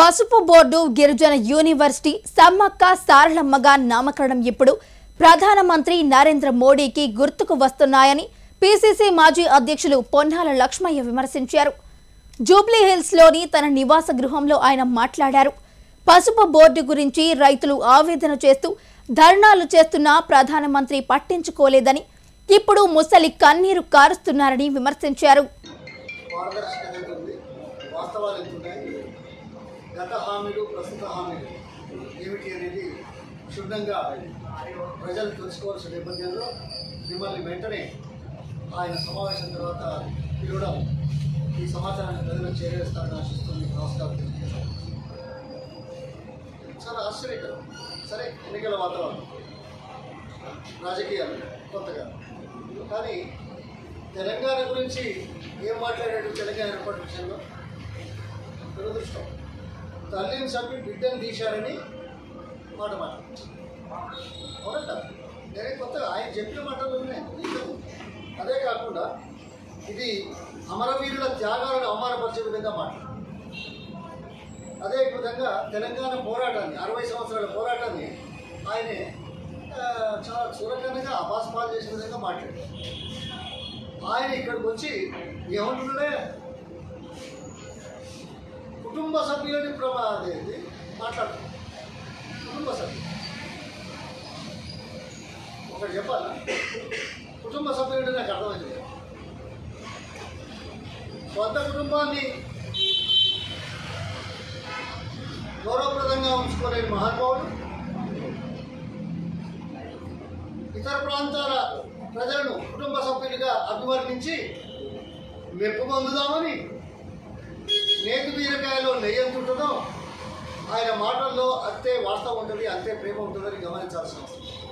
పసుపు బోర్డు గిరిజన యూనివర్సిటీ సమ్మక్క సారలమ్మగా నామకరణం ఇప్పుడు ప్రధానమంత్రి నరేంద్ర మోడీకి గుర్తుకు వస్తున్నాయని పీసీసీ మాజీ అధ్యక్షులు పొన్నాల లక్ష్మయ్య విమర్శించారు జూబ్లీ హిల్స్ లోని తన నివాస గృహంలో ఆయన మాట్లాడారు పసుపు బోర్డు గురించి రైతులు ఆవేదన చేస్తూ ధర్నాలు చేస్తున్నా ప్రధానమంత్రి పట్టించుకోలేదని ఇప్పుడు ముసలి కన్నీరు కారుస్తున్నారని విమర్శించారు పారదర్శకత ఎంత ఉంది వాస్తవాలు ఎంత ఉన్నాయి గత హామీలు ప్రస్తుత హామీలు ఏమిటి అనేది క్షుణ్ణంగా ప్రజలు తెలుసుకోవాల్సిన నేపథ్యంలో మిమ్మల్ని వెంటనే ఆయన సమావేశం తర్వాత పిలవడం ఈ సమాచారాన్ని ప్రజలకు చేరేస్తారని ఆశిస్తూ మీకు నమస్కారం తెలియజేస్తాను చాలా ఆశ్చర్యకరం సరే ఎన్నికల వాతావరణం రాజకీయాలు కొత్తగా కానీ తెలంగాణ గురించి ఏం మాట్లాడాడు తెలంగాణ ఏర్పాటు విషయంలో దురదృష్టం తల్లిని చంపి బిడ్డను తీశారని మాట మాట్లాడారు అవునంట నేనే కొత్తగా ఆయన చెప్పిన మాటలు ఉన్నాయి నిజం. అదే కాకుండా ఇది అమరవీరుల త్యాగాలను అవమానపరిచే విధంగా మాట్లాడు అదే విధంగా తెలంగాణ పోరాటాన్ని అరవై సంవత్సరాల పోరాటాన్ని ఆయనే ఆ, చాలా చురకనగా అపాస్పాలు చేసే విధంగా మాట్లాడారు ఆయన ఇక్కడికి వచ్చి ఏమంటున్నాడే కుటుంబ సభ్యులని ప్రమాదేది మాట్లాడుతున్నాడు కుటుంబ సభ్యులు ఒకటి చెప్పాలా కుటుంబ సభ్యుడు నాకు అర్థమైంది లేదు. సొంత కుటుంబాన్ని గౌరవప్రదంగా ఉంచుకోలేని మహానుభావుడు ఇతర ప్రాంతాల ప్రజలను కుటుంబ సభ్యులుగా అభివర్ణించి మెప్పు పొందుదామని నేతి బీరకాయలో నెయ్యి ఎంత ఉంటుందో ఆయన మాటల్లో అంతే వాస్తవం ఉంటుంది అంతే ప్రేమ ఉంటుందని గమనించాల్సిన అవసరం